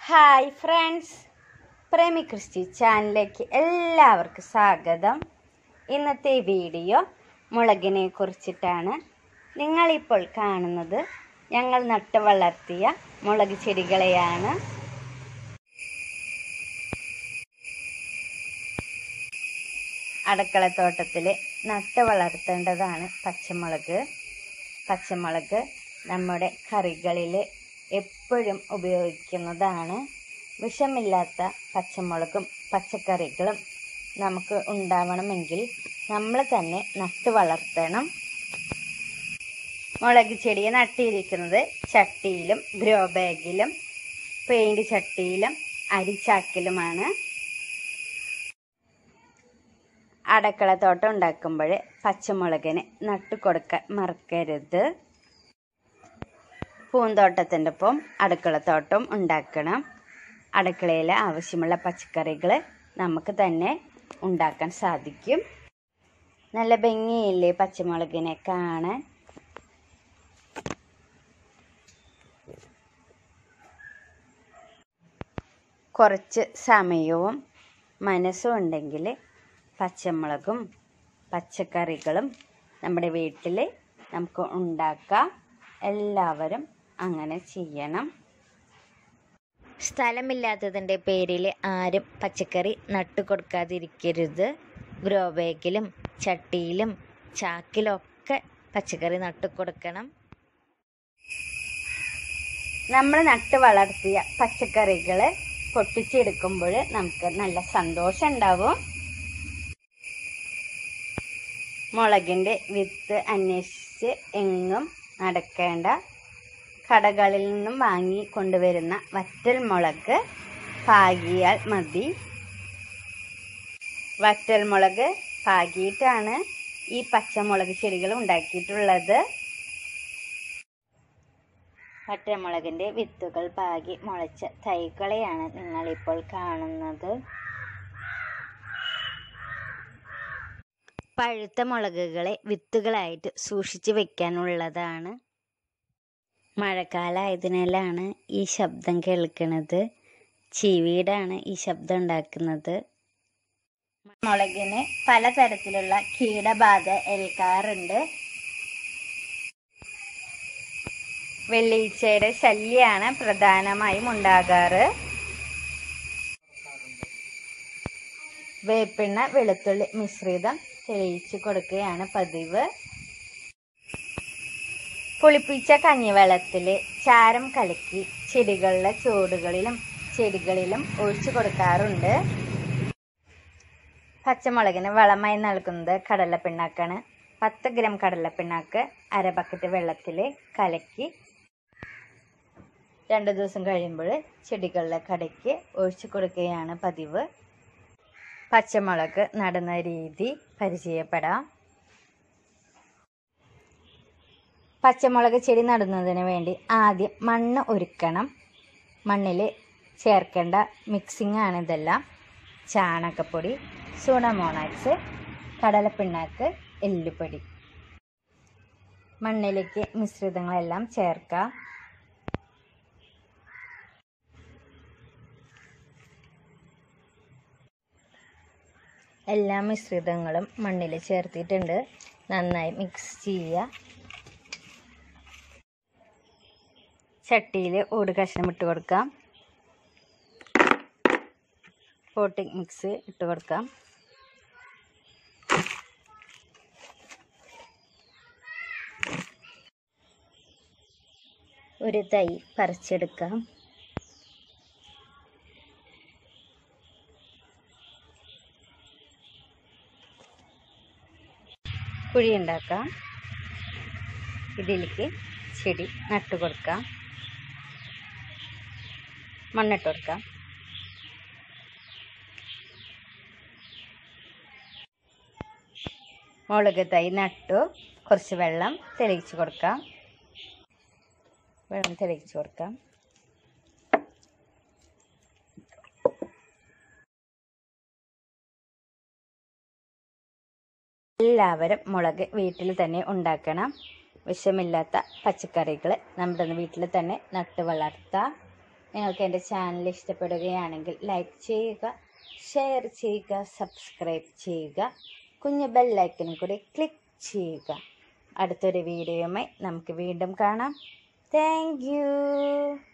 hi friends പ്രേമി Christy ചാനലിലേക്ക് എല്ലാവർക്കും സ്വാഗതം ഇന്നത്തെ വീഡിയോ മുളകിനെ കുറിച്ചിട്ടാണ് നിങ്ങളിപ്പോൾ കാണുന്നത് ഞങ്ങൾ നട്ടു വളർത്തിയ മുളക് ചെടികളെയാണ് അടുക്കളത്തോട്ടത്തിൽ നട്ടു വളർത്തേണ്ടതാണ് പച്ചമുളക് പച്ചമുളക് നമ്മുടെ കറികളിൽ എപ്പോഴും ഉപയോഗിക്കുന്നതാണ് വിഷമില്ലാത്ത പച്ചമുളകും പച്ചക്കറികളും നമുക്ക് ഉണ്ടാവണമെങ്കിൽ നമ്മൾ തന്നെ നട്ടു വളർത്തണം മുളക് ചെടിയെ നട്ടിരിക്കുന്നത് ചട്ടിയിലും ഗ്രോ ബാഗിലും പെയിൻറ് ചട്ടിയിലും അരിച്ചാക്കിലുമാണ് അടുക്കളത്തോട്ടം ഉണ്ടാക്കുമ്പോൾ പച്ചമുളകിന് നട്ടു കൊടുക്കാൻ മറക്കരുത് പൂന്തോട്ടത്തിൻ്റെ ഒപ്പം അടുക്കളത്തോട്ടം ഉണ്ടാക്കണം അടുക്കളയിൽ ആവശ്യമുള്ള പച്ചക്കറികൾ നമുക്ക് തന്നെ ഉണ്ടാക്കാൻ സാധിക്കും നല്ല ഭംഗിയില്ലേ പച്ചമുളകിനെ കാണാൻ കുറച്ച് സമയവും മനസ്സും ഉണ്ടെങ്കിൽ പച്ചമുളകും പച്ചക്കറികളും നമ്മുടെ വീട്ടിൽ നമുക്ക് ഉണ്ടാക്കാം എല്ലാവരും അങ്ങനെ ചെയ്യണം സ്ഥലമില്ലാത്തതിൻ്റെ പേരിൽ ആരും പച്ചക്കറി നട്ടു കൊടുക്കാതിരിക്കരുത് ഗ്രോ ബാഗിലും ചട്ടിയിലും ചാക്കിലൊക്കെ പച്ചക്കറി നട്ടു കൊടുക്കണം നമ്മൾ നട്ട് വളർത്തിയ പച്ചക്കറികൾ പൊട്ടിച്ചെടുക്കുമ്പോൾ നമുക്ക് നല്ല സന്തോഷം ഉണ്ടാവും മുളകിൻ്റെ വിത്ത് അന്വേഷിച്ച് എങ്ങും നടക്കേണ്ട കടകളിൽ നിന്നും വാങ്ങി കൊണ്ടുവരുന്ന വറ്റൽ മുളക് പാകിയാൽ മതി വറ്റൽ മുളക് പാകിയിട്ടാണ് ഈ പച്ചമുളക് ചെടികൾ ഉണ്ടാക്കിയിട്ടുള്ളത് പച്ചമുളകിൻ്റെ വിത്തുകൾ പാകി മുളച്ച തൈകളെയാണ് നിങ്ങളിപ്പോൾ കാണുന്നത് പഴുത്ത മുളകുകളെ വിത്തുകളായിട്ട് സൂക്ഷിച്ചു വെക്കാനുള്ളതാണ് മഴക്കാലമായതിനാലാണ് ഈ ശബ്ദം കേൾക്കുന്നത് ചീവീടാണ് ഈ ശബ്ദം ഉണ്ടാക്കുന്നത് മുളകിന് പലതരത്തിലുള്ള കീടബാധ ഏൽക്കാറുണ്ട് വെള്ളീച്ചയുടെ ശല്യമാണ് പ്രധാനമായും ഉണ്ടാകാറ് വേപ്പിണ്ണ വെളുത്തുള്ളി മിശ്രിതം തെളിയിച്ചു കൊടുക്കുകയാണ് പതിവ് പുളിപ്പിച്ച കഞ്ഞിവെള്ളത്തിൽ ചാരം കലക്കി ചെടികളുടെ ചുവടുകളിലും ചെടികളിലും ഒഴിച്ചു കൊടുക്കാറുണ്ട് പച്ചമുളകിന് വളമായി നൽകുന്നത് കടലപ്പിണ്ണാക്കാണ് പത്ത് ഗ്രാം കടലപ്പിണ്ണാക്ക് അര ബക്കറ്റ് വെള്ളത്തിൽ കലക്കി രണ്ട് ദിവസം കഴിയുമ്പോൾ ചെടികളിലെ കടയ്ക്ക് ഒഴിച്ചു കൊടുക്കുകയാണ് പതിവ് പച്ചമുളക് നടുന്ന രീതി പരിചയപ്പെടാം പച്ചമുളക് ചെടി നടുന്നതിന് വേണ്ടി ആദ്യം മണ്ണ് ഒരുക്കണം മണ്ണിൽ ചേർക്കേണ്ട മിക്സിംഗ് ആണ് ഇതെല്ലാം ചാണകപ്പൊടി സൂണമോണാക്സ് കടലപ്പിണ്ണാക്ക് എല്ലുപൊടി മണ്ണിലേക്ക് മിശ്രിതങ്ങളെല്ലാം ചേർക്കാം എല്ലാ മിശ്രിതങ്ങളും മണ്ണിൽ ചേർത്തിട്ടുണ്ട് നന്നായി മിക്സ് ചെയ്യുക ചട്ടിയിൽ ഓട് കഷ്ണം ഇട്ട് കൊടുക്കാം പോട്ടിംഗ് മിക്സ് ഇട്ട് കൊടുക്കാം ഒരു തൈ പറിച്ചെടുക്കാം കുഴി ഉണ്ടാക്കാം ഇതിലേക്ക് ചെടി നട്ടു കൊടുക്കാം മണ്ണിട്ട് കൊടുക്കാം മുളക് തൈ നട്ടു കുറച്ച് വെള്ളം തെളിയിച്ച് കൊടുക്കാം വെള്ളം തെളിയിച്ച് കൊടുക്കാം എല്ലാവരും മുളക് വീട്ടിൽ തന്നെ ഉണ്ടാക്കണം വിഷമില്ലാത്ത പച്ചക്കറികൾ നമ്മുടെ വീട്ടിൽ തന്നെ നട്ട് വളർത്താം നിങ്ങൾക്ക് എൻ്റെ ചാനൽ ഇഷ്ടപ്പെടുകയാണെങ്കിൽ ലൈക്ക് ചെയ്യുക ഷെയർ ചെയ്യുക സബ്സ്ക്രൈബ് ചെയ്യുക കുഞ്ഞു ബെല്ലൈക്കനും കൂടി ക്ലിക്ക് ചെയ്യുക അടുത്തൊരു വീഡിയോയുമായി നമുക്ക് വീണ്ടും കാണാം താങ്ക് യു